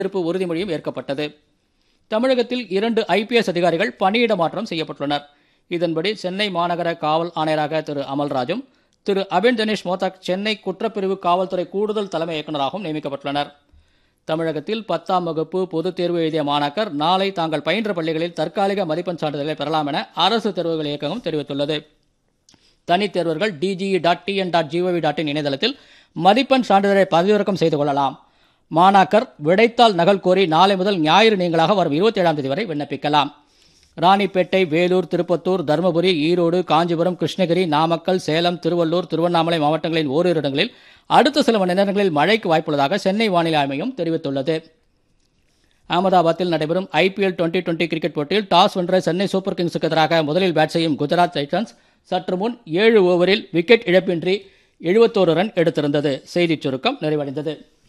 இருப்பு உறுதிமொழியும் ஏற்கப்பட்டது தமிழகத்தில் இரண்டு ஐபிஎஸ் அதிகாரிகள் பணியிட மாற்றம் செய்யப்பட்டுள்ளனர் இதன்படி சென்னை மாநகர காவல் ஆணையராக திரு அமல்ராஜும் திரு அபின் தினேஷ் மோதாக் சென்னை குற்றப்பிரிவு காவல்துறை கூடுதல் தலைமை இயக்குநராகவும் நியமிக்கப்பட்டுள்ளனர் தமிழகத்தில் பத்தாம் வகுப்பு பொதுத் தேர்வு எழுதிய மாணாக்கர் நாளை தாங்கள் பயின்ற பள்ளிகளில் தற்காலிக மதிப்பெண் சான்றிதழை பெறலாம் என அரசு தேர்வுகள் இயக்ககம் தெரிவித்துள்ளது தனித் தேர்வர்கள் DGE dot TN dot gov dot in இணையதளத்தில் மதிப்பெண் சான்றிதழை பதிவிறக்கம் செய்து கொள்ளலாம் மாணாக்கர் விடைத்தாள் நகல் கோரி நாளை முதல் ஞாயிறு நீங்களாக வரும் இருபத்தி ஏழாம் தேதி வரை விண்ணப்பிக்கலாம் ராணிப்பேட்டை வேலூர் திருப்பத்தூர் தருமபுரி ஈரோடு காஞ்சிபுரம் கிருஷ்ணகிரி நாமக்கல் சேலம் திருவள்ளூர் திருவண்ணாமலை மாவட்டங்களின் ஓரிரு இடங்களில் அடுத்த சில மணி நேரங்களில் மழைக்கு வாய்ப்புள்ளதாக சென்னை வானிலை ஆய்வு மையம் தெரிவித்துள்ளது அகமதாபாத்தில் நடைபெறும் ஐபிஎல் டுவெண்டி டுவெண்டி கிரிக்கெட் போட்டியில் டாஸ் வென்ற சென்னை சூப்பர் கிங்ஸுக்கு எதிராக முதலில் பேட் செய்யும் குஜராத் டைட்டன்ஸ் சற்று முன் ஏழு ஓவரில் விக்கெட் இழப்பின்றி எழுபத்தோரு ரன் எடுத்திருந்தது செய்திச் சுருக்கம் நிறைவடைந்தது